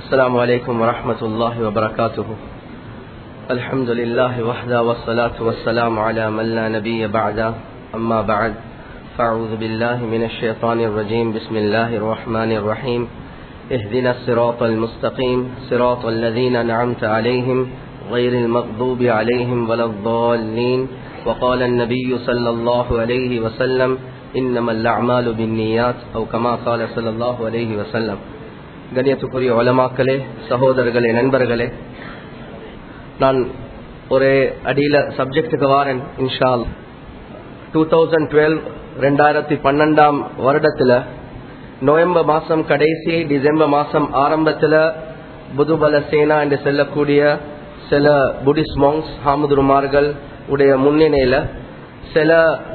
السلام عليكم ورحمة الله وبركاته الحمد لله وحده والصلاة والسلام على من لا نبي بعده أما بعد فأعوذ بالله من الشيطان الرجيم بسم الله الرحمن الرحيم اهدنا الصراط المستقيم صراط الذين أنعمت عليهم غير المغضوب عليهم ولا الضالين وقال النبي صلى الله عليه وسلم إنما الأعمال بالنيات أو كما قال صلى الله عليه وسلم கண்ணியத்துக்குரிய வளமாக்களே சகோதரர்களே நண்பர்களே நான் ஒரு அடியில சப்ஜெக்டுக்கு வாரன் இன்ஷால் டூ தௌசண்ட் டுவெல் ரெண்டாயிரத்தி பன்னெண்டாம் வருடத்துல நவம்பர் மாசம் கடைசி டிசம்பர் மாசம் ஆரம்பத்துல புதுபல சேனா என்று செல்லக்கூடிய சில புடிஸ்ட் மாங்ஸ் ஹாமுதுருமார்கள் உடைய முன்னிலையில சில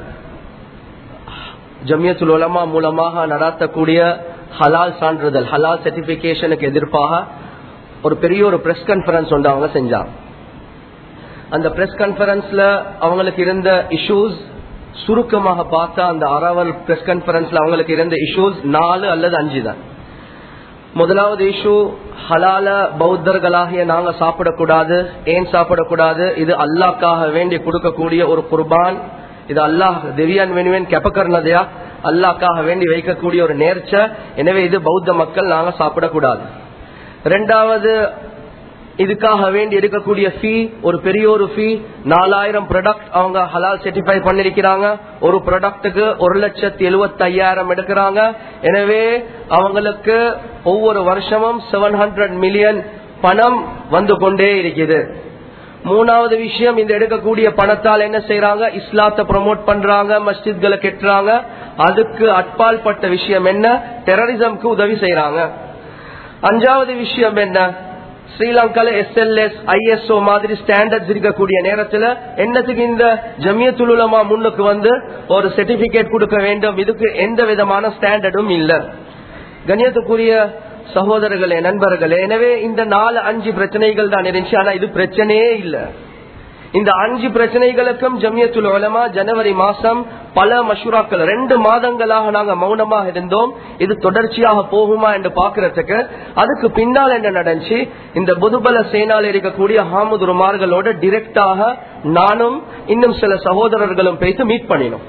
ஜமியத்துல் உலமா மூலமாக நடாத்தக்கூடிய ஹலால் சான்றிதழ் ஹலால் சர்டிபிகேஷனுக்கு எதிர்ப்பாக ஒரு பெரிய ஒரு பிரஸ் கான்பரன்ஸ் ஒன்று அவங்க செஞ்சாங்க அந்த பிரஸ் கான்பரன்ஸ்ல அவங்களுக்கு இருந்த இஷ்யூஸ் சுருக்கமாக பார்த்தா அந்த அரவல் பிரஸ் கான்பரன்ஸ்ல அவங்களுக்கு இருந்த இஷ்யூஸ் நாலு அல்லது அஞ்சு தான் முதலாவது இஷ்யூ ஹலால பௌத்தர்களாகிய நாங்க சாப்பிடக்கூடாது ஏன் சாப்பிடக்கூடாது இது அல்லாக்காக வேண்டி கொடுக்கக்கூடிய ஒரு குர்பான் இது அல்லாஹ் திவ்யான் வேணுவேன் கெப்பக்கர்னதையா அல்லாக்காக வேண்டி வைக்கக்கூடிய ஒரு நேர்ச்ச எனவே இது பௌத்த மக்கள் நாங்க சாப்பிடக்கூடாது ரெண்டாவது இதுக்காக வேண்டி எடுக்கக்கூடிய ஃபீ ஒரு பெரிய ஒரு ஃபீ நாலாயிரம் ப்ராடக்ட் அவங்க ஹலால் சர்டிஃபை பண்ணிருக்கிறாங்க ஒரு ப்ராடக்ட்டுக்கு ஒரு லட்சத்தி எழுபத்தி ஐயாயிரம் எடுக்கிறாங்க எனவே அவங்களுக்கு ஒவ்வொரு வருஷமும் செவன் ஹண்ட்ரட் மில்லியன் பணம் வந்து கொண்டே இருக்குது மூணாவது விஷயம் இந்த எடுக்கக்கூடிய பணத்தால் என்ன செய்யறாங்க இஸ்லாத்தை ப்ரமோட் பண்றாங்க மஸ்ஜித்களை கெட்டுறாங்க அதுக்கு அட்பால் பட்ட விஷயம் என்ன டெரரிசம்க்கு உதவி செய்யறாங்க அஞ்சாவது விஷயம் என்ன ஸ்ரீலங்கால எஸ்எல்எஸ் ஐஎஸ்ஓ மாதிரி ஸ்டாண்டர்ட்ஸ் இருக்கக்கூடிய நேரத்துல என்னத்துக்கு இந்த ஜமியத்துலமா முன்னுக்கு வந்து ஒரு சர்டிபிகேட் கொடுக்க வேண்டும் இதுக்கு எந்த விதமான ஸ்டாண்டர்டும் இல்ல கண்ணியத்துக்குரிய சகோதரர்களே நண்பர்களே எனவே இந்த நாலு அஞ்சு பிரச்சனைகள் தான் இருந்துச்சு ஆனா இது பிரச்சனையே இல்ல இந்த அஞ்சு பிரச்சனைகளுக்கும் ஜமியத்துல் உலமா ஜனவரி மாசம் பல மஷூராக்கள் ரெண்டு மாதங்களாக நாங்க மௌனமாக இருந்தோம் இது தொடர்ச்சியாக போகுமா என்று பாக்குறதுக்கு அதுக்கு பின்னால் என்ன நடந்துச்சு இந்த புதுபல சேனால இருக்கக்கூடிய ஹாமுதுருமார்களோட டிரெக்டாக நானும் இன்னும் சில சகோதரர்களும் பேசி மீட் பண்ணினோம்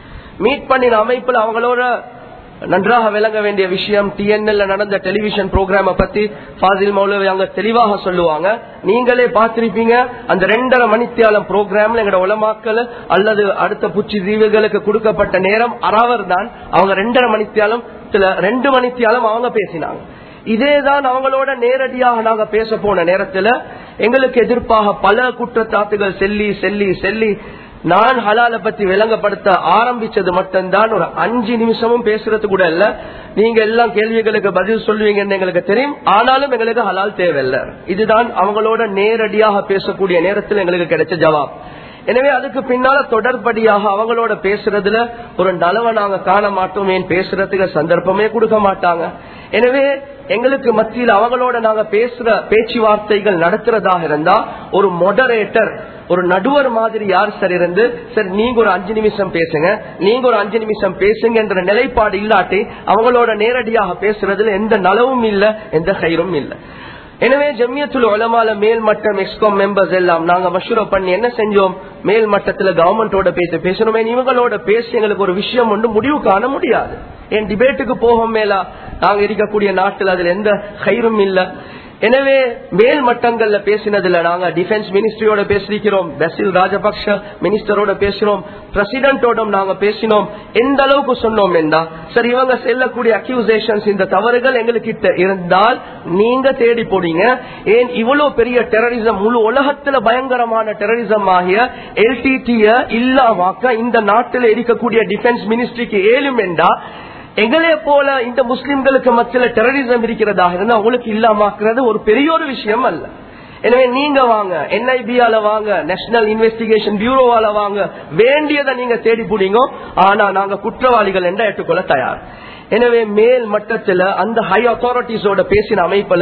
மீட் பண்ணின அமைப்புல அவங்களோட நன்றாக விளங்க வேண்டிய விஷயம் டிஎன்எல்ல நடந்த டெலிவிஷன் ப்ரோக்ராம பத்தி ஃபாசில் மௌலவி அங்க தெளிவாக சொல்லுவாங்க நீங்களே பார்த்திருப்பீங்க அந்த ரெண்டரை மணித்தியாலம் ப்ரோக்ராம்ல எங்களோட உலமாக்கல் அல்லது அடுத்த புச்சி தீவுகளுக்கு கொடுக்கப்பட்ட நேரம் அறவர் தான் அவங்க ரெண்டரை மணித்தியாலம் ரெண்டு மணித்தியாலம் அவங்க பேசினாங்க இதேதான் அவங்களோட நேரடியாக நாங்க பேச போன நேரத்துல எங்களுக்கு எதிர்ப்பாக பல குற்றச்சாட்டுகள் செல்லி செல்லி செல்லி நான் ஹலால பத்தி விளங்கப்படுத்த ஆரம்பிச்சது மட்டும்தான் ஒரு அஞ்சு நிமிஷமும் பேசுறது கூட இல்ல நீங்க எல்லாம் கேள்விகளுக்கு பதில் சொல்லுவீங்கன்னு எங்களுக்கு தெரியும் ஆனாலும் எங்களுக்கு ஹலால் தேவையில்லை இதுதான் அவங்களோட நேரடியாக பேசக்கூடிய நேரத்தில் எங்களுக்கு கிடைச்ச ஜவாப் எனவே அதுக்கு பின்னால தொடர்படியாக அவங்களோட பேசுறதுல ஒரு நலவை நாங்க காண மாட்டோம் ஏன் பேசுறதுக்கு சந்தர்ப்பமே கொடுக்க மாட்டாங்க எனவே எங்களுக்கு மத்தியில் அவங்களோட நாங்க பேசுற பேச்சுவார்த்தைகள் நடத்துறதாக இருந்தா ஒரு மொடரேட்டர் ஒரு நடுவர் மாதிரி யார் சார் இருந்து சார் நீங்க ஒரு அஞ்சு நிமிஷம் பேசுங்க நீங்க ஒரு அஞ்சு நிமிஷம் பேசுங்க என்ற நிலைப்பாடு இல்லாட்டி அவங்களோட நேரடியாக பேசுறதுல எந்த நலவும் இல்ல எந்த கயிறும் இல்ல எனவே ஜம்மியத்துல உலமால மேல் மட்டம் எக்ஸ்காம் மெம்பர்ஸ் எல்லாம் நாங்க மஷூர பண்ணி என்ன செஞ்சோம் மேல் மட்டத்துல கவர்மெண்டோட பேசி பேசணுமே இவங்களோட பேசி எங்களுக்கு ஒரு விஷயம் ஒன்று முடிவு காண முடியாது என் டிபேட்டுக்கு போகும் மேலா நாங்க இருக்கக்கூடிய நாட்டில் அதுல எந்த கயிறும் இல்ல எனவே மேல் மட்டங்கள்ல பேசினதுல நாங்க டிஃபென்ஸ் மினிஸ்ட்ரியோட பேசிருக்கிறோம் பசில் ராஜபக்ஷ மினிஸ்டரோட பேசுறோம் பிரசிடென்டோட நாங்க பேசினோம் எந்த அளவுக்கு சொன்னோம் என்றா சரி இவங்க செல்லக்கூடிய அக்யூசேஷன்ஸ் இந்த தவறுகள் எங்களுக்கு இருந்தால் நீங்க தேடி போனீங்க ஏன் இவ்வளவு பெரிய டெரரிசம் முழு உலகத்துல பயங்கரமான டெரரிசம் ஆகிய எல்டிடிய இல்லாமாக்க இந்த நாட்டில் இருக்கக்கூடிய டிஃபென்ஸ் மினிஸ்ட்ரிக்கு ஏழும் என்றா எங்களே போல இந்த முஸ்லிம்களுக்கு மத்தியில் டெரரிசம் இருக்கிறதாக இருந்தா உங்களுக்கு இல்லாமக்கிறது ஒரு பெரிய ஒரு விஷயம் அல்ல எனவே நீங்க வாங்க என்ஐபியால வாங்க நேஷனல் இன்வெஸ்டிகேஷன் பியூரோவால வாங்க வேண்டியதை நீங்க தேடி போனீங்க ஆனா நாங்க குற்றவாளிகள் என்ற ஏற்றுக்கொள்ள தயார் எனவே மேல் மட்டத்துல அந்த ஹை அத்தாரிட்டிஸோட பேசின அமைப்புல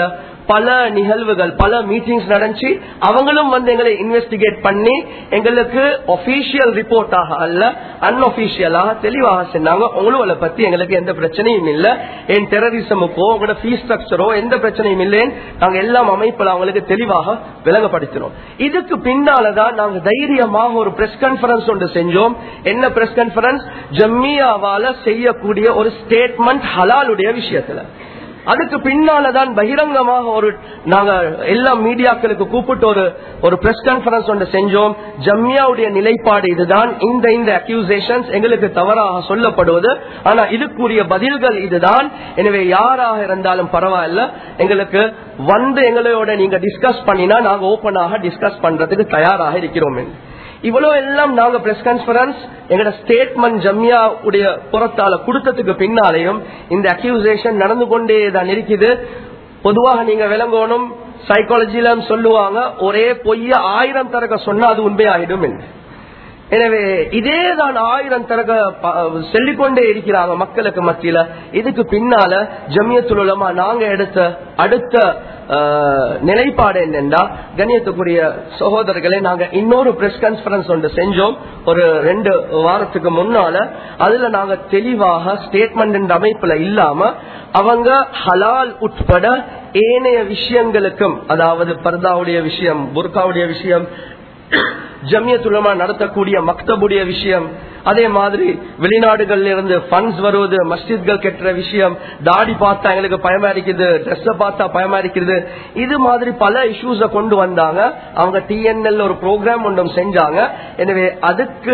பல நிகழ்வுகள் பல மீட்டிங்ஸ் நடந்துச்சு அவங்களும் வந்து எங்களை இன்வெஸ்டிகேட் பண்ணி எங்களுக்கு ஒபிஷியல் ரிப்போர்ட்டாக அல்ல அன்ஒபிஷியலாக தெளிவாக சொன்னாங்க உங்களும் பத்தி எங்களுக்கு எந்த பிரச்சனையும் இல்ல என் டெரரிசமுக்கோ உங்களோட ஃபீஸ் ஸ்ட்ரக்சரோ எந்த பிரச்சனையும் இல்லைன்னு நாங்க எல்லாம் அமைப்புல அவங்களுக்கு தெளிவாக விளங்கப்படுத்தினோம் இதுக்கு பின்னாலதான் நாங்க தைரியமாக ஒரு பிரஸ் கான்பரன்ஸ் ஒன்று செஞ்சோம் என்ன பிரஸ் கான்பரன்ஸ் ஜம்மியாவால செய்யக்கூடிய ஒரு ஸ்டேட்மெண்ட் ஹலாலுடைய விஷயத்துல அதுக்கு பின்னாலதான் பகிரங்கமாக ஒரு நாங்க எல்லா மீடியாக்களுக்கு கூப்பிட்டு ஒரு ஒரு பிரஸ் கான்பரன்ஸ் ஒன்று செஞ்சோம் ஜம்மியாவுடைய நிலைப்பாடு இதுதான் இந்த இந்த அக்யூசேஷன்ஸ் எங்களுக்கு தவறாக சொல்லப்படுவது ஆனா இதுக்குரிய பதில்கள் இதுதான் எனவே யாராக இருந்தாலும் பரவாயில்ல எங்களுக்கு வந்து எங்களோட நீங்க டிஸ்கஸ் பண்ணினா நாங்க ஓபனாக டிஸ்கஸ் பண்றதுக்கு தயாராக இருக்கிறோம் என்று. இவ்வளவு எல்லாம் நாங்க பிரஸ் கான்பரன்ஸ் எங்கட ஸ்டேட்மெண்ட் ஜம்யா உடைய புறத்தால கொடுத்ததுக்கு பின்னாலேயும் இந்த அக்யூசேஷன் நடந்து கொண்டே தான் இருக்குது பொதுவாக நீங்க விளங்கணும் சைக்காலஜில சொல்லுவாங்க ஒரே பொய்ய ஆயிரம் தரக சொன்னா அது உண்மையாயிடும் என்று எனவே இதே தான் ஆயிரம் தரக சொல்லிக்கொண்டே இருக்கிறாங்க மக்களுக்கு மத்தியில இதுக்கு பின்னால ஜமியத்துல் உலமா நாங்க எடுத்த அடுத்த ஆஹ், நிலைப்பாடு என்னென்றா கண்ணியத்துக்குரிய சகோதரர்களே நாங்க இன்னொரு பிரஸ் கான்பரன்ஸ் ஒன்று செஞ்சோம் ஒரு ரெண்டு வாரத்துக்கு முன்னால அதுல நாங்க தெளிவாக ஸ்டேட்மெண்ட் என்ற அமைப்புல இல்லாம அவங்க ஹலால் உட்பட ஏனைய விஷயங்களுக்கும் அதாவது பர்தாவுடைய விஷயம் புர்காவுடைய விஷயம் ஜமியத்துலமா நடத்தக்கூடிய மக்தபுடைய விஷயம் அதே மாதிரி வெளிநாடுகள்ல இருந்து ஃபண்ட்ஸ் வருவது மஸ்ஜித்கள் கெட்டுற விஷயம் தாடி பார்த்தா எங்களுக்கு பயமா இருக்குது ட்ரெஸ் பார்த்தா பயமா இருக்குது இது மாதிரி பல இஷ்யூஸ கொண்டு வந்தாங்க அவங்க டிஎன்எல் ஒரு ப்ரோக்ராம் ஒன்றும் செஞ்சாங்க எனவே அதுக்கு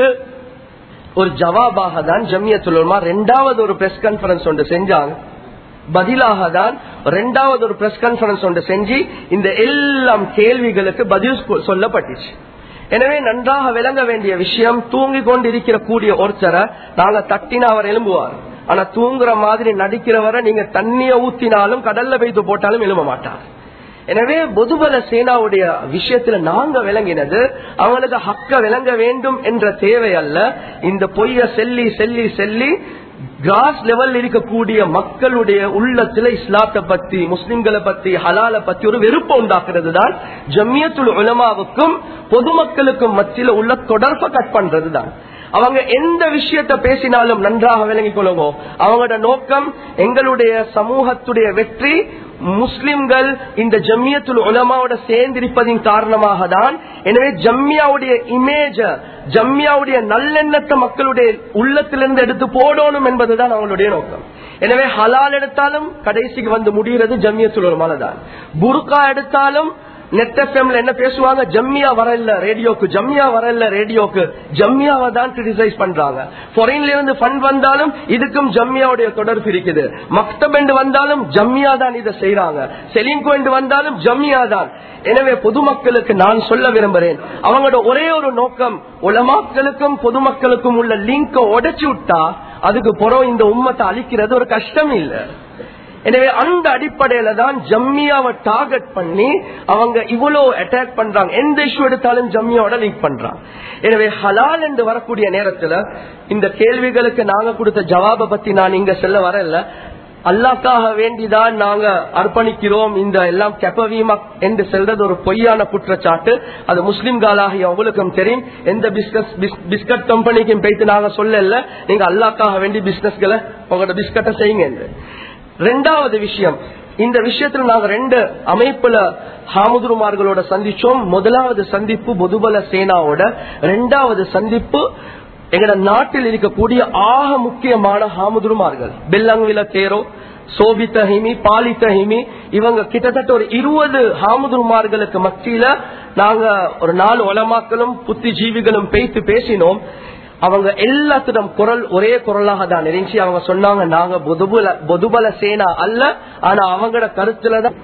ஒரு ஜவாபாக தான் ஜமியத்துலமா ரெண்டாவது ஒரு பிரஸ் கான்பரன்ஸ் ஒன்று செஞ்சாங்க பதிலாக தான் ரெண்டாவது ஒரு பிரஸ் கான்பரன்ஸ் ஒன்று செஞ்சு இந்த எல்லாம் கேள்விகளுக்கு பதில் சொ- சொல்லப்பட்டுச்சு எனவே நன்றாக விளங்க வேண்டிய விஷயம் தூங்கி கொண்டு இருக்கிற கூடிய ஒருத்தரை நாங்க தட்டினா அவர் எழும்புவார் ஆனா தூங்குற மாதிரி நடிக்கிறவரை நீங்க தண்ணிய ஊத்தினாலும் கடல்ல பெய்து போட்டாலும் எழும்ப மாட்டார் எனவே பொதுபல சேனாவுடைய விஷயத்துல நாங்க விளங்கினது அவங்களுக்கு ஹக்க விளங்க வேண்டும் என்ற தேவை அல்ல இந்த பொய்ய செல்லி செல்லி செல்லி கிராஸ் லெவல் இருக்கக்கூடிய மக்களுடைய உள்ளத்துல இஸ்லாத்தை பத்தி முஸ்லிம்களை பத்தி ஹலால பத்தி ஒரு வெறுப்பை உண்டாக்குறது தான் ஜம்மியத்துல் உலமாவுக்கும் பொதுமக்களுக்கும் மத்தியில உள்ள தொடர்பை கட் பண்றது தான் அவங்க எந்த விஷயத்த பேசினாலும் நன்றாக விளங்கிக் கொள்ளுங்க அவங்களோட நோக்கம் எங்களுடைய சமூகத்துடைய வெற்றி முஸ்லிம்கள் இந்த ஜம்மியத்துல் உலமாவோட சேர்ந்திருப்பதின் காரணமாக தான் எனவே ஜம்மியாவுடைய இமேஜ ஜம்மியாவுடைய நல்லெண்ணத்தை மக்களுடைய உள்ளத்திலிருந்து எடுத்து போடணும் என்பதுதான் அவங்களுடைய நோக்கம் எனவே ஹலால் எடுத்தாலும் கடைசிக்கு வந்து முடிகிறது ஜம்மியத்துல் உலமால தான் புருக்கா எடுத்தாலும் நெட் எஃப்எம்ல என்ன பேசுவாங்க ஜம்மியா வரல ரேடியோக்கு ஜம்மியா வரல ரேடியோக்கு ஜம்மியாவை தான் கிரிட்டிசைஸ் பண்றாங்க ஃபாரின்ல இருந்து ஃபண்ட் வந்தாலும் இதுக்கும் ஜம்மியாவுடைய தொடர்பு இருக்குது மக்தப் என்று வந்தாலும் ஜம்மியா தான் இதை செய்யறாங்க செலிங்கோ என்று வந்தாலும் ஜம்மியா தான் எனவே பொதுமக்களுக்கு நான் சொல்ல விரும்புறேன் அவங்களோட ஒரே ஒரு நோக்கம் உலமாக்களுக்கும் பொதுமக்களுக்கும் உள்ள லிங்க உடைச்சு விட்டா அதுக்கு புறம் இந்த உம்மத்தை அழிக்கிறது ஒரு கஷ்டம் இல்லை எனவே அந்த அடிப்படையில தான் ஜம்மியாவை டார்கெட் பண்ணி அவங்க இவ்வளவு அட்டாக் பண்றாங்க எந்த இஷ்யூ எடுத்தாலும் ஜம்மியாவோட லிங்க் பண்றாங்க எனவே ஹலால் என்று வரக்கூடிய நேரத்துல இந்த கேள்விகளுக்கு நாங்க கொடுத்த ஜவாபை பத்தி நான் இங்க செல்ல வரல அல்லாக்காக வேண்டிதான் நாங்க அர்ப்பணிக்கிறோம் இந்த எல்லாம் கெப்பவீமா என்று செல்றது ஒரு பொய்யான குற்றச்சாட்டு அது முஸ்லிம்காலாகிய உங்களுக்கும் தெரியும் எந்த பிஸ்கட் பிஸ்கட் கம்பெனிக்கும் போயிட்டு நாங்க சொல்லல நீங்க அல்லாக்காக வேண்டி பிசினஸ்களை உங்களோட பிஸ்கட்டை செய்யுங்க என்று ரெண்டாவது விஷயம் இந்த விஷயத்துல நாங்க ரெண்டு அமைப்புல ஹாமுதுருமார்களோட சந்திச்சோம் முதலாவது சந்திப்பு பொதுபல சேனாவோட ரெண்டாவது சந்திப்பு எங்கட நாட்டில் இருக்கக்கூடிய ஆக முக்கியமான ஹாமுதுருமார்கள் பெல்லங்கில தேரோ சோபித்தஹிமி பாலித்தஹிமி இவங்க கிட்டத்தட்ட ஒரு இருபது ஹாமுதுருமார்களுக்கு மத்தியில நாங்க ஒரு நாலு உலமாக்களும் புத்திஜீவிகளும் பேய்த்து பேசினோம் அவங்க எல்லாத்திடம் குரல் ஒரே குரலாக தான் இருந்துச்சு அவங்க சொன்னாங்க நாங்க பொதுபல பொதுபல சேனா அல்ல ஆனா அவங்களோட கருத்துலதான்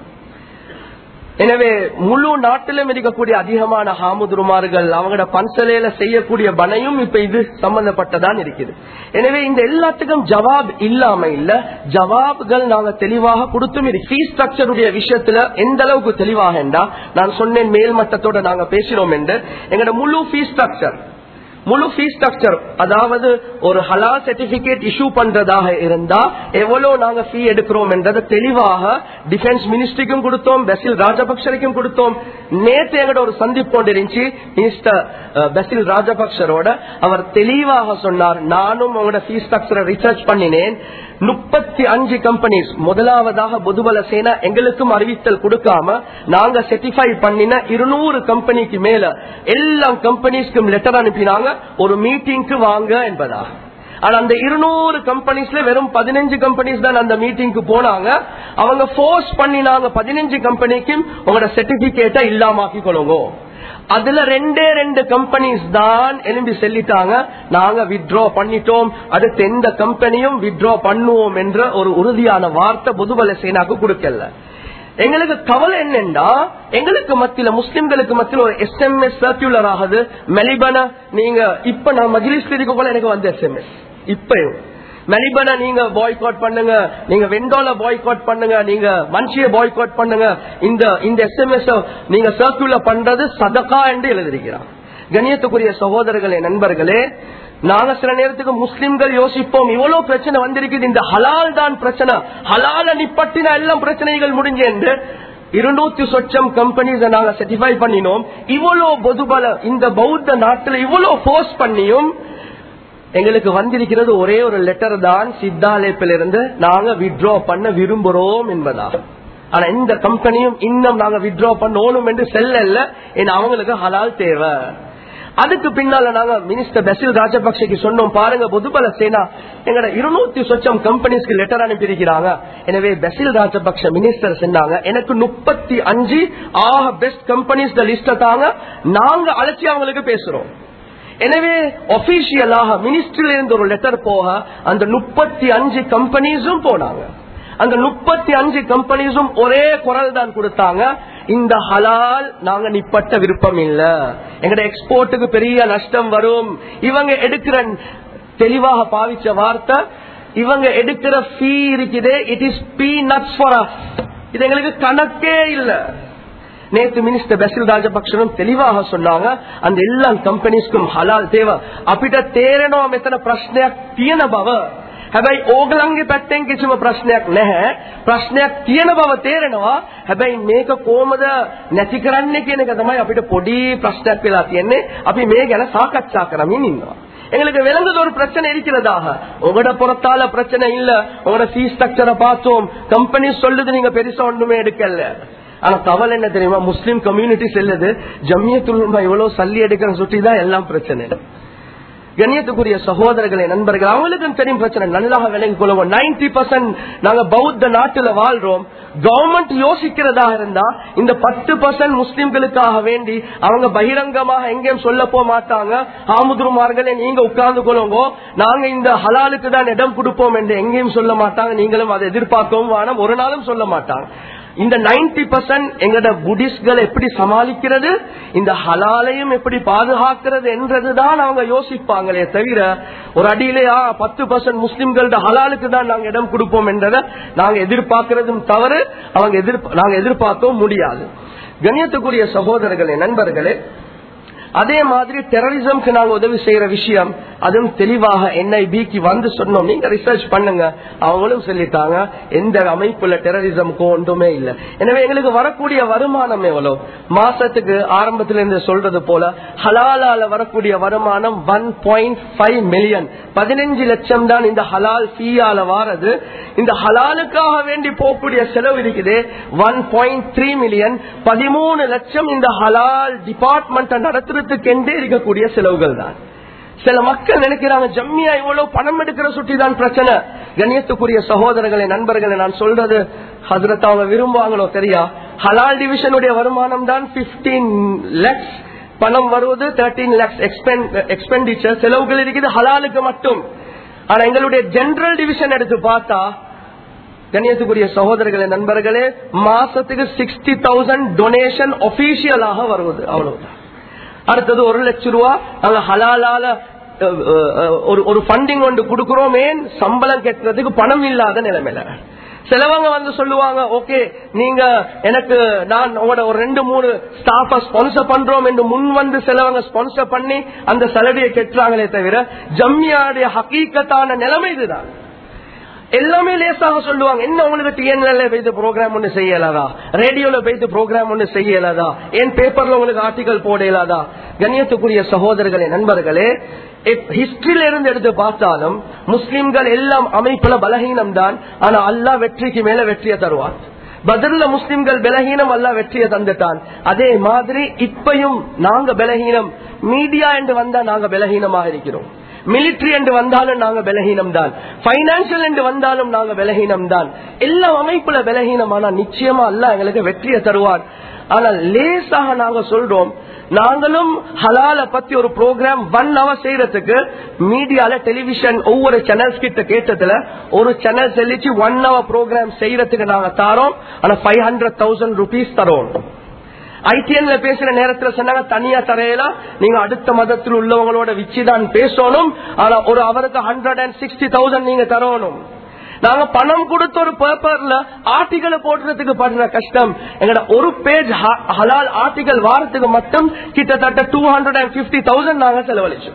எனவே முழு நாட்டிலும் இருக்கக்கூடிய அதிகமான ஹாமுதுருமார்கள் அவங்களோட பன்சலையில செய்யக்கூடிய பனையும் இப்ப இது சம்பந்தப்பட்டதான் இருக்குது எனவே இந்த எல்லாத்துக்கும் ஜவாப் இல்லாம இல்ல ஜவாப்கள் நாங்க தெளிவாக கொடுத்தும் ஃபீ ஸ்ட்ரக்சருடைய விஷயத்துல எந்த அளவுக்கு தெளிவாக என்றா நான் சொன்னேன் மேல் மட்டத்தோட நாங்க பேசினோம் என்று எங்களோட முழு ஃபீ ஸ்ட்ரக்சர் முழு ஃபீ ஸ்ட்ரக்சர் அதாவது ஒரு ஹலால் சர்டிபிகேட் இஷ்யூ பண்றதாக இருந்தா எவ்வளவு நாங்க ஃபீ எடுக்கிறோம் என்றதை தெளிவாக டிஃபென்ஸ் மினிஸ்ட்ரிக்கும் கொடுத்தோம் பெசில் ராஜபக்சருக்கும் கொடுத்தோம் நேற்று எங்கட ஒரு சந்திப்பு கொண்டு இருந்துச்சு மினிஸ்டர் பெசில் ராஜபக்சரோட அவர் தெளிவாக சொன்னார் நானும் உங்களோட ஃபீ ஸ்ட்ரக்சரை ரிசர்ச் பண்ணினேன் முப்பத்தி அஞ்சு கம்பெனிஸ் முதலாவதாக புதுபல சேனா எங்களுக்கும் அறிவித்தல் கொடுக்காம நாங்க செட்டிஃபை பண்ணின இருநூறு கம்பெனிக்கு மேல எல்லா கம்பெனிஸ்க்கும் லெட்டர் அனுப்பினாங்க ஒரு மீட்டிங்க்கு வாங்க என்பதா ஆனா அந்த இருநூறு கம்பெனிஸ்ல வெறும் பதினஞ்சு கம்பெனிஸ் தான் அந்த மீட்டிங்க்கு போனாங்க அவங்க போர்ஸ் பண்ணினாங்க பதினஞ்சு கம்பெனிக்கும் உங்களோட சர்டிபிகேட்டை இல்லாமாக்கி கொள்ளுங்க அதுல ரெண்டே ரெண்டு கம்பெனிஸ் தான் எழும்பி செல்லிட்டாங்க நாங்க வித்ட்ரா பண்ணிட்டோம் அடுத்து எந்த கம்பெனியும் வித்ட்ரா பண்ணுவோம் என்ற ஒரு உறுதியான வார்த்தை புதுபல சேனாக்கு கொடுக்கல எங்களுக்கு கவலை என்னன்னா எங்களுக்கு மத்தியில முஸ்லிம்களுக்கு மத்தியில ஒரு எஸ்எம்எஸ் சர்க்குலர் ஆகுது மெலிபன நீங்க இப்ப நான் மஜிலிஸ்ல இருக்க போல எனக்கு வந்து எஸ்எம்எஸ் இப்பயும் மெலிபன நீங்க பாய்காட் பண்ணுங்க நீங்க வெண்டோல பாய்காட் பண்ணுங்க நீங்க மனுஷிய பாய்காட் பண்ணுங்க இந்த இந்த எஸ்எம்எஸ் நீங்க சர்க்குலர் பண்றது சதகா என்று எழுதிருக்கிறான் கண்ணியத்துக்குரிய சகோதரர்களே நண்பர்களே நாங்க சில நேரத்துக்கு முஸ்லிம்கள் யோசிப்போம் இவ்வளவு பிரச்சனை வந்திருக்குது இந்த ஹலால் தான் பிரச்சனை ஹலால நிப்பட்டின எல்லாம் பிரச்சனைகள் முடிஞ்சு என்று இருநூத்தி சொச்சம் கம்பெனிஸ் நாங்க சர்டிஃபை பண்ணினோம் இவ்வளவு பொதுபல இந்த பௌத்த நாட்டுல இவ்வளவு போர்ஸ் பண்ணியும் எங்களுக்கு வந்திருக்கிறது ஒரே ஒரு லெட்டர் தான் சித்தாலேப்பிலிருந்து நாங்க வித்ட்ரா பண்ண விரும்புறோம் என்பதா ஆனா இந்த கம்பெனியும் இன்னும் நாங்க வித்ட்ரா பண்ணணும் என்று செல்ல ஏன்னா அவங்களுக்கு ஹலால் தேவை அதுக்கு பின்னால நாங்க மினிஸ்டர் பசில் ராஜபக்சேக்கு சொன்னோம் பாருங்க பொதுபல சேனா எங்கட இருநூத்தி சொச்சம் கம்பெனிஸ்க்கு லெட்டர் அனுப்பியிருக்கிறாங்க எனவே பசில் ராஜபக்ஷ மினிஸ்டர் சொன்னாங்க எனக்கு முப்பத்தி அஞ்சு ஆக பெஸ்ட் கம்பெனிஸ் லிஸ்ட தாங்க நாங்க அழைச்சி அவங்களுக்கு பேசுறோம் எனவே ஒபிஷியலாக மினிஸ்ட்ரியில இருந்து ஒரு லெட்டர் போக அந்த முப்பத்தி அஞ்சு கம்பெனிஸும் போனாங்க அந்த முப்பத்தி அஞ்சு கம்பெனிஸும் ஒரே குரல் தான் கொடுத்தாங்க இந்த ஹலால் நாங்க நிப்பட்ட விருப்பம் இல்ல எங்கட எக்ஸ்போர்ட்டுக்கு பெரிய நஷ்டம் வரும் இவங்க எடுக்கிற தெளிவாக பாவிச்ச வார்த்தை இவங்க எடுக்கிற ஃபீ இருக்குதே it is peanuts for us இது எங்களுக்கு கணக்கே இல்லை நேற்று மினிஸ்டர் பெசில் ராஜபக்ஷனும் தெளிவாக சொன்னாங்க அந்த எல்லா கம்பெனிஸ்க்கும் ஹலால் தேவை අපිට තේරෙනවා මෙතන ප්‍රශ්නයක් තියෙන බව. හැබැයි ඕගලන්ගේ පැත්තෙන් කිසිම ප්‍රශ්නයක් නැහැ. ප්‍රශ්නයක් තියෙන බව තේරෙනවා. හැබැයි මේක කොහමද නැති කරන්නේ කියන එක තමයි අපිට පොඩි ප්‍රශ්නයක් වෙලා තියෙන්නේ. අපි මේ ගැන සාකච්ඡා කරමින් ඉන්නවා. எங்களுக்கு விளங்குது ஒரு பிரச்சனை இருக்கிறதாக உங்களோட புறத்தால பிரச்சனை இல்ல உங்களோட ஃபீ ஸ்ட்ரக்சரை பார்த்தோம் கம்பெனி சொல்லுது நீங்க பெருசா ஒண்ணுமே எடுக்கல ஆனா கவலை என்ன தெரியுமா முஸ்லீம் கம்யூனிட்டி செல்லுது ஜம்மியத்துல் இவ்வளவு சல்லி எடுக்கிற சுட்டி தான் எல்லாம் பிரச்சனை கண்ணியத்துக்குரிய சகோதரர்களே நண்பர்கள் அவங்களுக்கும் தெரியும் பிரச்சனை நல்லாக விளங்கி கொள்ளுவோம் நைன்டி பர்சன்ட் நாங்க பௌத்த நாட்டுல வாழ்றோம் கவர்மெண்ட் யோசிக்கிறதா இருந்தா இந்த பத்து பர்சன்ட் முஸ்லிம்களுக்காக வேண்டி அவங்க பகிரங்கமாக எங்கேயும் சொல்ல போக மாட்டாங்க ஆமுதுருமார்களே நீங்க உட்கார்ந்து கொள்ளுங்க நாங்க இந்த ஹலாலுக்கு தான் இடம் கொடுப்போம் என்று எங்கேயும் சொல்ல மாட்டாங்க நீங்களும் அதை எதிர்பார்க்கவும் வேணும் ஒரு நாளும் சொல்ல மாட்டாங்க இந்த நைன்டி பர்சன்ட் எங்கட புடிஸ்ட்கள் எப்படி சமாளிக்கிறது இந்த ஹலாலையும் எப்படி பாதுகாக்கிறது என்றதுதான் அவங்க யோசிப்பாங்களே தவிர ஒரு அடியிலேயா பத்து பர்சன்ட் முஸ்லிம்களோட ஹலாலுக்கு தான் நாங்க இடம் கொடுப்போம் என்றதை நாங்க எதிர்பார்க்கிறதும் தவறு அவங்க எதிர் நாங்க எதிர்பார்க்கவும் முடியாது கண்ணியத்துக்குரிய சகோதரர்களே நண்பர்களே அதே மாதிரி டெரரிசம்க்கு நாங்க உதவி செய்யற விஷயம் அதுவும் தெளிவாக என்ஐபிக்கு வந்து சொன்னோம் நீங்க ரிசர்ச் பண்ணுங்க அவங்களும் சொல்லிட்டாங்க எந்த அமைப்புல டெரரிசம்க்கு ஒன்றுமே இல்லை எனவே எங்களுக்கு வரக்கூடிய வருமானம் எவ்வளவு மாசத்துக்கு ஆரம்பத்துல இருந்து சொல்றது போல ஹலாலால வரக்கூடிய வருமானம் ஒன் பாயிண்ட் ஃபைவ் மில்லியன் பதினஞ்சு லட்சம் தான் இந்த ஹலால் ஃபீயால வாரது இந்த ஹலாலுக்காக வேண்டி போகக்கூடிய செலவு இருக்குது ஒன் பாயிண்ட் த்ரீ மில்லியன் பதிமூணு லட்சம் இந்த ஹலால் டிபார்ட்மெண்ட் நடத்துறது இருக்கிறதுக்கென்றே இருக்கக்கூடிய செலவுகள் தான் சில மக்கள் நினைக்கிறாங்க ஜம்மியா இவ்வளவு பணம் எடுக்கிற சுட்டி தான் பிரச்சனை கண்ணியத்துக்குரிய சகோதரர்களை நண்பர்களை நான் சொல்றது ஹசரத் அவங்க விரும்புவாங்களோ தெரியா ஹலால் டிவிஷனுடைய வருமானம் தான் பிப்டீன் லேக்ஸ் பணம் வருவது தேர்ட்டீன் லேக்ஸ் எக்ஸ்பெண்டிச்சர் செலவுகள் இருக்குது ஹலாலுக்கு மட்டும் ஆனா எங்களுடைய ஜெனரல் டிவிஷன் எடுத்து பார்த்தா கண்ணியத்துக்குரிய சகோதரர்களே நண்பர்களே மாசத்துக்கு சிக்ஸ்டி தௌசண்ட் டொனேஷன் ஒபிஷியலாக வருவது அவ்வளவுதான் அடுத்தது ஒரு லட்சம் ரூபா நாங்க ஹலாலால ஒரு ஒரு ஃபண்டிங் ஒன்று கொடுக்கிறோமே சம்பளம் கட்டுறதுக்கு பணம் இல்லாத நிலைமையில சிலவங்க வந்து சொல்லுவாங்க ஓகே நீங்க எனக்கு நான் உங்களோட ஒரு ரெண்டு மூணு ஸ்டாஃப ஸ்பான்சர் பண்றோம் என்று முன் வந்து சிலவங்க ஸ்பான்சர் பண்ணி அந்த சலடியை கெட்டுறாங்களே தவிர ஜம்மியாடைய ஹக்கீக்கத்தான நிலைமை இதுதான் எல்லாமே லேசாக சொல்லுவாங்க என்ன உங்களுக்கு டிஎன்எல்ல போயிட்டு ப்ரோக்ராம் ஒண்ணு செய்யலாதா ரேடியோல போயிட்டு ப்ரோக்ராம் ஒண்ணு செய்யலாதா ஏன் பேப்பர்ல உங்களுக்கு ஆர்டிகல் போட இயலாதா கண்ணியத்துக்குரிய சகோதரர்களே நண்பர்களே ஹிஸ்டரியில இருந்து எடுத்து பார்த்தாலும் முஸ்லிம்கள் எல்லாம் அமைப்புல பலகீனம் தான் ஆனா அல்லாஹ் வெற்றிக்கு மேல வெற்றியை தருவார் பதில்ல முஸ்லிம்கள் பலகீனம் அல்ல வெற்றியை தந்துட்டான் அதே மாதிரி இப்பையும் நாங்க பலகீனம் மீடியா என்று வந்தா நாங்க பலகீனமாக இருக்கிறோம் மிலிட்டரி என்று வந்தாலும் நாங்க பலகீனம் தான் பைனான்சியல் என்று வந்தாலும் நாங்க பலகீனம் தான் எல்லா அமைப்புல பலகீனம் ஆனா நிச்சயமா அல்ல எங்களுக்கு வெற்றியை தருவார் ஆனால் லேசாக நாங்க சொல்றோம் நாங்களும் ஹலால பத்தி ஒரு ப்ரோக்ராம் ஒன் ஹவர் செய்யறதுக்கு மீடியால டெலிவிஷன் ஒவ்வொரு சேனல்ஸ் கிட்ட கேட்டதுல ஒரு சேனல் செல்லிச்சு ஒன் ஹவர் ப்ரோக்ராம் செய்யறதுக்கு நாங்க தாரோம் ஆனா ஃபைவ் ஹண்ட்ரட் தௌசண்ட் ருபீஸ் தரோம் ஐடிஎன்ல பேசுற நேரத்துல சொன்னாங்க தனியா தரையலாம் நீங்க அடுத்த மதத்தில் உள்ளவங்களோட வச்சுதான் பேசணும் ஆனா ஒரு அவருக்கு ஹண்ட்ரட் அண்ட் சிக்ஸ்டி தௌசண்ட் நீங்க தரணும் நாங்க பணம் கொடுத்த ஒரு பேப்பர்ல ஆர்டிகளை போடுறதுக்கு படுற கஷ்டம் எங்கட ஒரு பேஜ் ஹலால் ஆர்டிகல் வாரத்துக்கு மட்டும் கிட்டத்தட்ட two hundred and fifty thousand நாங்க செலவழிச்சோம்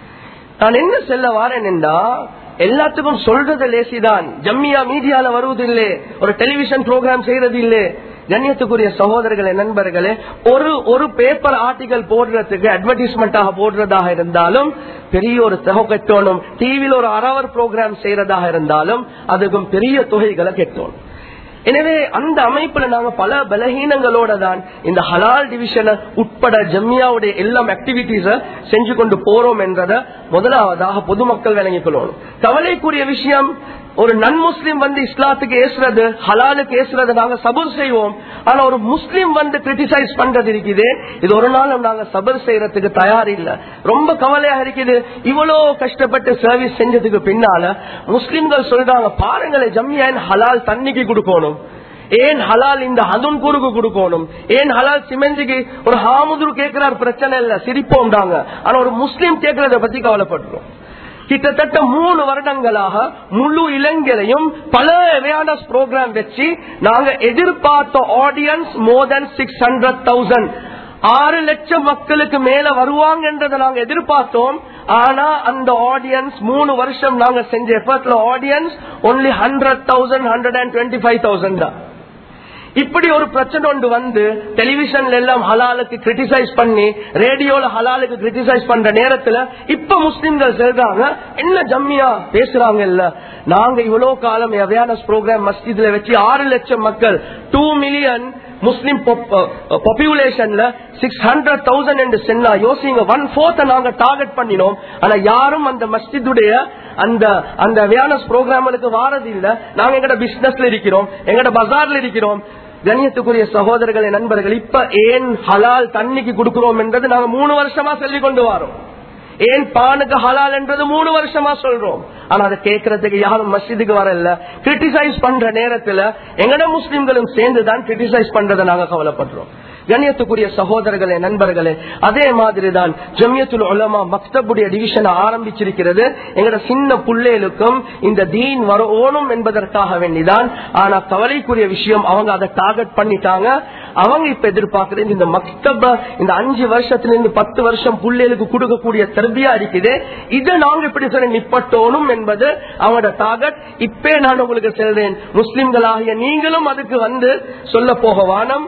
நான் என்ன செல்ல வாரேன் என்றா எல்லாத்துக்கும் சொல்றது லேசிதான் ஜம்மியா மீடியால வருவதில்லை ஒரு டெலிவிஷன் ப்ரோக்ராம் செய்யறது இல்லை கண்ணியத்துக்குரிய சகோதரர்களே நண்பர்களே ஒரு ஒரு பேப்பர் ஆர்டிகல் போடுறதுக்கு அட்வர்டைஸ்மெண்டாக போடுறதாக இருந்தாலும் பெரிய ஒரு தொகை கட்டணும் டிவியில் ஒரு அரவர் ப்ரோக்ராம் செய்யறதாக இருந்தாலும் அதுக்கும் பெரிய தொகைகளை கெட்டணும் எனவே அந்த அமைப்புல நாங்க பல பலகீனங்களோட தான் இந்த ஹலால் டிவிஷனை உட்பட ஜம்மியாவுடைய எல்லாம் ஆக்டிவிட்டிஸ செஞ்சு கொண்டு போறோம் என்றத முதலாவதாக பொதுமக்கள் விளங்கிக் கொள்ளணும் கவலைக்குரிய விஷயம் ஒரு நன் முஸ்லீம் வந்து இஸ்லாத்துக்கு ஏசுறது ஹலாலுக்கு ஏசுறது நாங்க சபர் செய்வோம் ஆனா ஒரு முஸ்லீம் வந்து கிரிட்டிசைஸ் பண்றது இருக்குது இது ஒரு நாளும் நாங்க சபர் செய்யறதுக்கு தயார் இல்ல ரொம்ப கவலையா இருக்குது இவ்வளவு கஷ்டப்பட்டு சர்வீஸ் செஞ்சதுக்கு பின்னால முஸ்லிம்கள் சொல்றாங்க பாருங்களேன் ஜம்மியான் ஹலால் தண்ணிக்கு கொடுக்கணும் ஏன் ஹலால் இந்த ஹதுன் கூறுக்கு கொடுக்கணும் ஏன் ஹலால் சிமெஞ்சிக்கு ஒரு ஹாமுதுரு கேட்கிறார் பிரச்சனை இல்ல சிரிப்போம்டாங்க ஆனா ஒரு முஸ்லீம் கேட்கறத பத்தி கவலைப்படுறோம் கிட்டத்தட்ட மூணு வருடங்களாக முழு இளைஞரையும் பல அவேர்னஸ் ப்ரோக்ராம் வச்சு நாங்க எதிர்பார்த்த audience more than six hundred thousand ஆறு லட்சம் மக்களுக்கு மேல வருவாங்கன்றதை நாங்க எதிர்பார்த்தோம் ஆனா அந்த ஆடியன்ஸ் மூணு வருஷம் நாங்க செஞ்ச எஃபர்ட்ல audience only hundred thousand hundred and twenty five thousand தான் இப்படி ஒரு பிரச்சனை ஒன்று வந்து டெலிவிஷன்ல எல்லாம் ஹலாலுக்கு கிரிட்டிசைஸ் பண்ணி ரேடியோல ஹலாலுக்கு கிரிட்டிசைஸ் பண்ற நேரத்துல இப்ப முஸ்லிம்கள் சொல்றாங்க என்ன ஜம்மியா பேசுறாங்க இல்ல நாங்க இவ்வளவு காலம் அவேர்னஸ் ப்ரோக்ராம் மஸ்ஜித்ல வச்சு ஆறு லட்சம் மக்கள் டூ மில்லியன் முஸ்லிம் பாப்புலேஷன்ல சிக்ஸ் ஹண்ட்ரட் தௌசண்ட் என்று சொன்னா யோசிங்க ஒன் போர்த்த நாங்க டார்கெட் பண்ணினோம் ஆனா யாரும் அந்த மஸ்ஜிதுடைய அந்த அந்த அவேர்னஸ் ப்ரோக்ராம்களுக்கு வாரது இல்ல நாங்க எங்கட பிசினஸ்ல இருக்கிறோம் எங்கட பஜார்ல இருக்கிறோம் கண்ணியத்துக்குரிய சகோதரர்களே நண்பர்கள் இப்ப ஏன் ஹலால் தண்ணிக்கு கொடுக்கிறோம் என்றது நாங்க மூணு வருஷமா சொல்லிக் கொண்டு வரோம் ஏன் பானுக்கு ஹலால் என்றது மூணு வருஷமா சொல்றோம் ஆனா அதை கேட்கறதுக்கு யாரும் மஸ்ஜிதுக்கு வரல கிரிட்டிசைஸ் பண்ற நேரத்துல எங்கட முஸ்லிம்களும் சேர்ந்துதான் கிரிட்டிசைஸ் பண்றதை நாங்க கவலைப்படுறோம் கண்ணியத்துக்குரிய சகோதரர்களே நண்பர்களே அதே மாதிரிதான் ஜமியத்துல் உலமா மக்தபுடைய டிவிஷன் ஆரம்பிச்சிருக்கிறது எங்கட சின்ன புள்ளைகளுக்கும் இந்த தீன் வரணும் என்பதற்காக வேண்டிதான் ஆனா கவலைக்குரிய விஷயம் அவங்க அதை டார்கெட் பண்ணிட்டாங்க அவங்க இப்ப எதிர்பார்க்கறது இந்த மக்தப இந்த அஞ்சு வருஷத்துல இருந்து பத்து வருஷம் புள்ளைகளுக்கு கொடுக்கக்கூடிய தர்பியா இருக்குது இதை நாங்க இப்படி சொல்ல நிப்பட்டோணும் என்பது அவங்களோட டார்கெட் இப்பே நான் உங்களுக்கு சொல்றேன் முஸ்லிம்களாகிய நீங்களும் அதுக்கு வந்து சொல்ல போக வானம்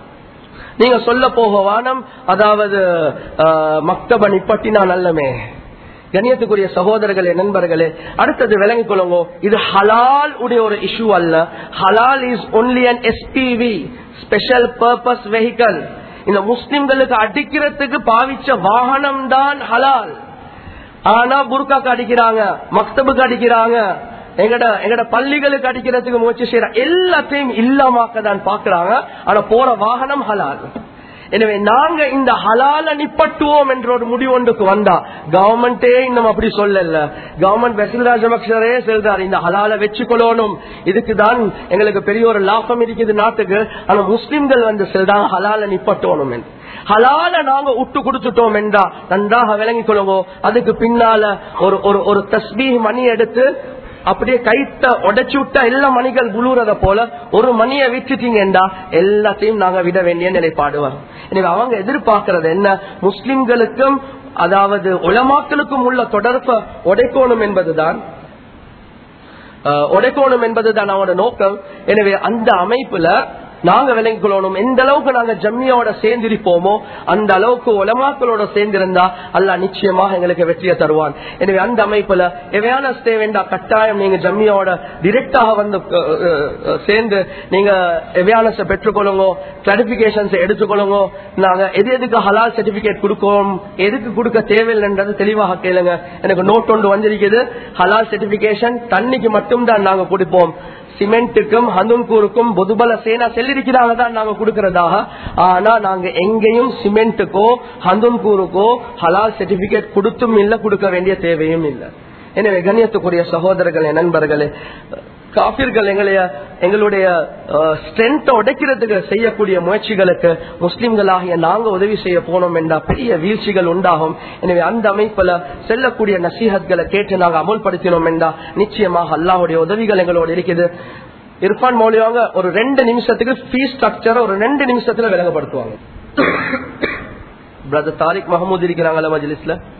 நீங்க சொல்ல போக வானம் அதாவது மக்தப நிப்பட்டினா நல்லமே கண்ணியத்துக்குரிய சகோதரர்களே நண்பர்களே அடுத்தது விளங்கிக் கொள்ளுங்க இது ஹலால் உடைய ஒரு இஷ்யூ அல்ல halal is only an SPV special purpose vehicle இந்த முஸ்லிம்களுக்கு அடிக்கிறதுக்கு பாவிச்ச வாகனம் தான் ஹலால் ஆனா புர்காக்கு அடிக்கிறாங்க மக்தபுக்கு அடிக்கிறாங்க எங்கட எங்கட பள்ளிகளுக்கு அடிக்கிறதுக்கு முயற்சி செய்யறாங்க எல்லாத்தையும் இல்லாமக்க தான் பாக்குறாங்க ஆனா போற வாகனம் ஹலால் எனவே நாங்க இந்த ஹலால நிப்பட்டுவோம் என்ற ஒரு முடிவு ஒன்றுக்கு வந்தா கவர்மெண்டே இன்னும் அப்படி சொல்லல கவர்மெண்ட் வெசில் ராஜபக்சரே சொல்றாரு இந்த ஹலால வச்சுக்கொள்ளணும் இதுக்கு தான் எங்களுக்கு பெரிய ஒரு லாபம் இருக்குது நாட்டுக்கு ஆனா முஸ்லிம்கள் வந்து சொல்றாங்க ஹலால நிப்பட்டணும் என்று ஹலால நாங்க விட்டு கொடுத்துட்டோம் என்றா நன்றாக விளங்கிக் கொள்ளுவோம் அதுக்கு பின்னால ஒரு ஒரு ஒரு தஸ்பீ மணி எடுத்து அப்படியே கைத்த உடைச்சு விட்டா எல்லா மணிகள் விழுறத போல ஒரு மணியை விட்டுட்டீங்கடா எல்லாத்தையும் நாங்க விட வேண்டிய நிலைப்பாடு வரும் எனவே அவங்க எதிர்பார்க்கறது என்ன முஸ்லிம்களுக்கும் அதாவது உலமாக்களுக்கும் உள்ள தொடர்பை உடைக்கணும் என்பதுதான் அஹ், உடைக்கணும் என்பதுதான் அவனோட நோக்கம் எனவே அந்த அமைப்புல நாங்க விளங்கிக் கொள்ளணும் எந்த அளவுக்கு நாங்க ஜம்மியோட சேர்ந்திருப்போமோ அந்த அளவுக்கு உலமாக்களோட சேர்ந்திருந்தா அல்லா நிச்சயமாக எங்களுக்கு வெற்றியை தருவான் எனவே அந்த அமைப்புல எவையான தேவைண்டா கட்டாயம் நீங்க ஜம்மியோட டிரெக்டாக வந்து அஹ், அஹ், சேர்ந்து நீங்க எவையானஸை பெற்றுக்கொள்ளுங்க கிளாரிபிகேஷன்ஸ் எடுத்துக்கொள்ளுங்க நாங்க எது எதுக்கு ஹலால் சர்டிபிகேட் கொடுக்கோம் எதுக்கு கொடுக்க தேவையில்லைன்றது தெளிவாக கேளுங்க எனக்கு நோட் ஒன்று வந்திருக்குது ஹலால் சர்டிபிகேஷன் தண்ணிக்கு மட்டும்தான் நாங்க கொடுப்போம் சிமெண்ட்டுக்கும் ஹந்துன்கூருக்கும் பொதுபல சேனா செல்லிருக்கிறாங்க தான் நாங்க கொடுக்கறதாக ஆனா நாங்க எங்கேயும் சிமெண்ட்டுக்கோ ஹந்துன்கூருக்கோ ஹலால் சர்டிபிகேட் கொடுத்தும் இல்ல கொடுக்க வேண்டிய தேவையும் இல்லை எனவே கண்ணியத்துக்குரிய சகோதரர்களே நண்பர்களே காபிர்கள் எங்களைய எங்களுடைய ஸ்ட்ரென்த் உடைக்கிறதுக்கு செய்யக்கூடிய முயற்சிகளுக்கு முஸ்லிம்களாகிய நாங்க உதவி செய்ய போனோம் என்றா பெரிய வீழ்ச்சிகள் உண்டாகும் எனவே அந்த அமைப்புல செல்லக்கூடிய நசீகத்களை கேட்டு நாங்க அமுல்படுத்தினோம் என்றா நிச்சயமாக அல்லாஹுடைய உதவிகள் எங்களோடு இருக்குது இர்ஃபான் மௌலியாங்க ஒரு ரெண்டு நிமிஷத்துக்கு ஃபீஸ் ஸ்ட்ரக்சரை ஒரு ரெண்டு நிமிஷத்துல விளங்கப்படுத்துவாங்க பிரதர் தாரிக் மஹமூத் இருக்கிறாங்கல்ல மஜ்லிஸ்ல